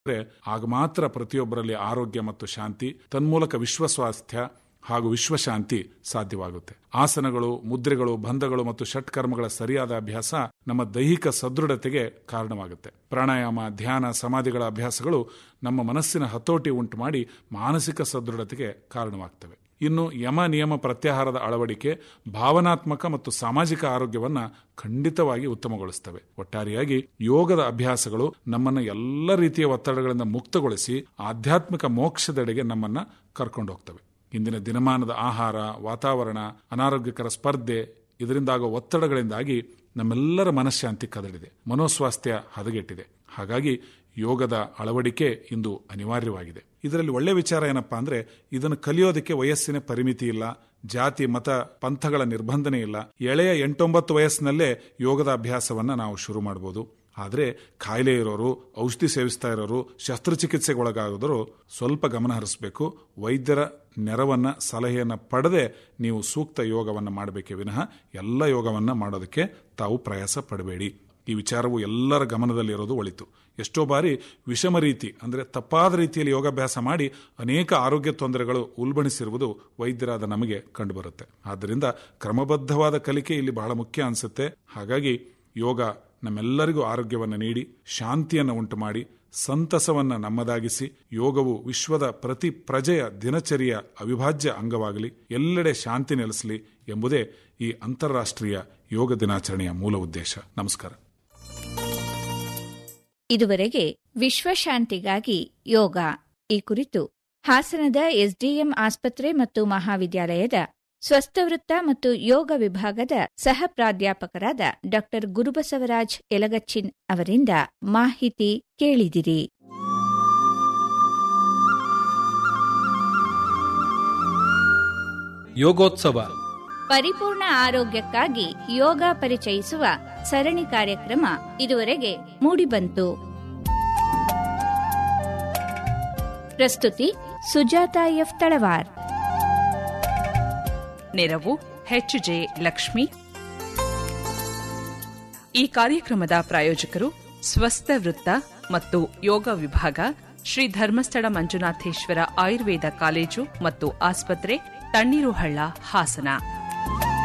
ಆಗ ಮಾತ್ರ ಪ್ರತಿಯೊಬ್ಬರಲ್ಲಿ ಆರೋಗ್ಯ ಮತ್ತು ಶಾಂತಿ ತನ್ಮೂಲಕ ವಿಶ್ವ ಸ್ವಾಸ್ಥ್ಯ ಹಾಗೂ ವಿಶ್ವಶಾಂತಿ ಸಾಧ್ಯವಾಗುತ್ತೆ ಆಸನಗಳು ಮುದ್ರೆಗಳು ಬಂಧಗಳು ಮತ್ತು ಷಟ್ಕರ್ಮಗಳ ಸರಿಯಾದ ಅಭ್ಯಾಸ ನಮ್ಮ ದೈಹಿಕ ಸದೃಢತೆಗೆ ಕಾರಣವಾಗುತ್ತೆ ಪ್ರಾಣಾಯಾಮ ಧ್ಯಾನ ಸಮಾಧಿಗಳ ಅಭ್ಯಾಸಗಳು ನಮ್ಮ ಮನಸ್ಸಿನ ಹತೋಟಿ ಉಂಟು ಮಾಡಿ ಮಾನಸಿಕ ಸದೃಢತೆಗೆ ಕಾರಣವಾಗ್ತವೆ ಇನ್ನು ಯಮ ನಿಯಮ ಪ್ರತ್ಯಾಹಾರದ ಅಳವಡಿಕೆ ಭಾವನಾತ್ಮಕ ಮತ್ತು ಸಾಮಾಜಿಕ ಆರೋಗ್ಯವನ್ನ ಖಂಡಿತವಾಗಿ ಉತ್ತಮಗೊಳಿಸ್ತವೆ ಒಟ್ಟಾರೆಯಾಗಿ ಯೋಗದ ಅಭ್ಯಾಸಗಳು ನಮ್ಮನ್ನ ಎಲ್ಲ ರೀತಿಯ ಒತ್ತಡಗಳಿಂದ ಮುಕ್ತಗೊಳಿಸಿ ಆಧ್ಯಾತ್ಮಿಕ ಮೋಕ್ಷದೆಡೆಗೆ ನಮ್ಮನ್ನ ಕರ್ಕೊಂಡು ಹೋಗ್ತವೆ ಇಂದಿನ ದಿನಮಾನದ ಆಹಾರ ವಾತಾವರಣ ಅನಾರೋಗ್ಯಕರ ಸ್ಪರ್ಧೆ ಇದರಿಂದಾಗುವ ಒತ್ತಡಗಳಿಂದಾಗಿ ನಮ್ಮೆಲ್ಲರ ಮನಃಶಾಂತಿ ಕದಡಿದೆ ಮನೋಸ್ವಾಸ್ಥ್ಯ ಹದಗೆಟ್ಟಿದೆ ಹಾಗಾಗಿ ಯೋಗದ ಅಳವಡಿಕೆ ಇಂದು ಅನಿವಾರ್ಯವಾಗಿದೆ ಇದರಲ್ಲಿ ಒಳ್ಳೆ ವಿಚಾರ ಏನಪ್ಪಾ ಅಂದ್ರೆ ಇದನ್ನು ಕಲಿಯೋದಕ್ಕೆ ವಯಸ್ಸಿನ ಪರಿಮಿತಿ ಇಲ್ಲ ಜಾತಿ ಮತ ಪಂಥಗಳ ನಿರ್ಬಂಧನೆ ಇಲ್ಲ ಎಳೆಯ ಎಂಟೊಂಬತ್ತು ವಯಸ್ಸಿನಲ್ಲೇ ಯೋಗದ ಅಭ್ಯಾಸವನ್ನ ನಾವು ಶುರು ಮಾಡಬಹುದು ಆದರೆ ಕಾಯಿಲೆ ಇರೋರು ಔಷಧಿ ಸೇವಿಸ್ತಾ ಇರೋರು ಶಸ್ತ್ರಚಿಕಿತ್ಸೆಗೆ ಒಳಗಾಗೋದ್ರು ಸ್ವಲ್ಪ ಗಮನ ಹರಿಸಬೇಕು ವೈದ್ಯರ ನೆರವನ್ನ ಸಲಹೆಯನ್ನ ಪಡೆದೇ ನೀವು ಸೂಕ್ತ ಯೋಗವನ್ನ ಮಾಡಬೇಕೇ ವಿನಃ ಎಲ್ಲ ಯೋಗವನ್ನ ಮಾಡೋದಕ್ಕೆ ತಾವು ಪ್ರಯಾಸ ಪಡಬೇಡಿ ಈ ವಿಚಾರವು ಎಲ್ಲರ ಗಮನದಲ್ಲಿರೋದು ಒಳಿತು ಎಷ್ಟೋ ಬಾರಿ ವಿಷಮ ರೀತಿ ಅಂದರೆ ತಪ್ಪಾದ ರೀತಿಯಲ್ಲಿ ಯೋಗಾಭ್ಯಾಸ ಮಾಡಿ ಅನೇಕ ಆರೋಗ್ಯ ತೊಂದರೆಗಳು ಉಲ್ಬಣಿಸಿರುವುದು ವೈದ್ಯರಾದ ನಮಗೆ ಕಂಡುಬರುತ್ತೆ ಆದ್ದರಿಂದ ಕ್ರಮಬದ್ಧವಾದ ಕಲಿಕೆ ಇಲ್ಲಿ ಬಹಳ ಮುಖ್ಯ ಅನಿಸುತ್ತೆ ಹಾಗಾಗಿ ಯೋಗ ನಮ್ಮೆಲ್ಲರಿಗೂ ಆರೋಗ್ಯವನ್ನು ನೀಡಿ ಶಾಂತಿಯನ್ನು ಉಂಟು ಮಾಡಿ ಸಂತಸವನ್ನ ನಮ್ಮದಾಗಿಸಿ ಯೋಗವು ವಿಶ್ವದ ಪ್ರತಿ ಪ್ರಜೆಯ ದಿನಚರಿಯ ಅವಿಭಾಜ್ಯ ಅಂಗವಾಗಲಿ ಎಲ್ಲೆಡೆ ಶಾಂತಿ ನೆಲೆಸಲಿ ಎಂಬುದೇ ಈ ಅಂತಾರಾಷ್ಟ್ರೀಯ ಯೋಗ ದಿನಾಚರಣೆಯ ಮೂಲ ಉದ್ದೇಶ ನಮಸ್ಕಾರ ಇದುವರೆಗೆ ವಿಶ್ವಶಾಂತಿಗಾಗಿ ಯೋಗ ಈ ಕುರಿತು ಹಾಸನದ ಎಸ್ಡಿಎಂ ಆಸ್ಪತ್ರೆ ಮತ್ತು ಮಹಾವಿದ್ಯಾಲಯದ ಸ್ವಸ್ಥವೃತ್ತ ಮತ್ತು ಯೋಗ ವಿಭಾಗದ ಸಹ ಪ್ರಾಧ್ಯಾಪಕರಾದ ಡಾ ಗುರುಬಸವರಾಜ್ ಯಲಗಚ್ಚಿನ್ ಅವರಿಂದ ಮಾಹಿತಿ ಕೇಳಿದಿರಿ ಯೋಗೋತ್ಸವ ಪರಿಪೂರ್ಣ ಆರೋಗ್ಯಕ್ಕಾಗಿ ಯೋಗ ಪರಿಚಯಿಸುವ ಸರಣಿ ಕಾರ್ಯಕ್ರಮ ಇದುವರೆಗೆ ಮೂಡಿಬಂತು ಪ್ರಸ್ತುತಿ ಸುಜಾತ ಎಫ್ ತಳವಾರ್ ನೆರವು ಎಚ್.ಜೆ. ಲಕ್ಷ್ಮಿ ಈ ಕಾರ್ಯಕ್ರಮದ ಪ್ರಾಯೋಜಕರು ಸ್ವಸ್ಥ ವೃತ್ತ ಮತ್ತು ಯೋಗ ವಿಭಾಗ ಶ್ರೀ ಧರ್ಮಸ್ಥಳ ಮಂಜುನಾಥೇಶ್ವರ ಆಯುರ್ವೇದ ಕಾಲೇಜು ಮತ್ತು ಆಸ್ಪತ್ರೆ ತಣ್ಣೀರುಹಳ್ಳ ಹಾಸನ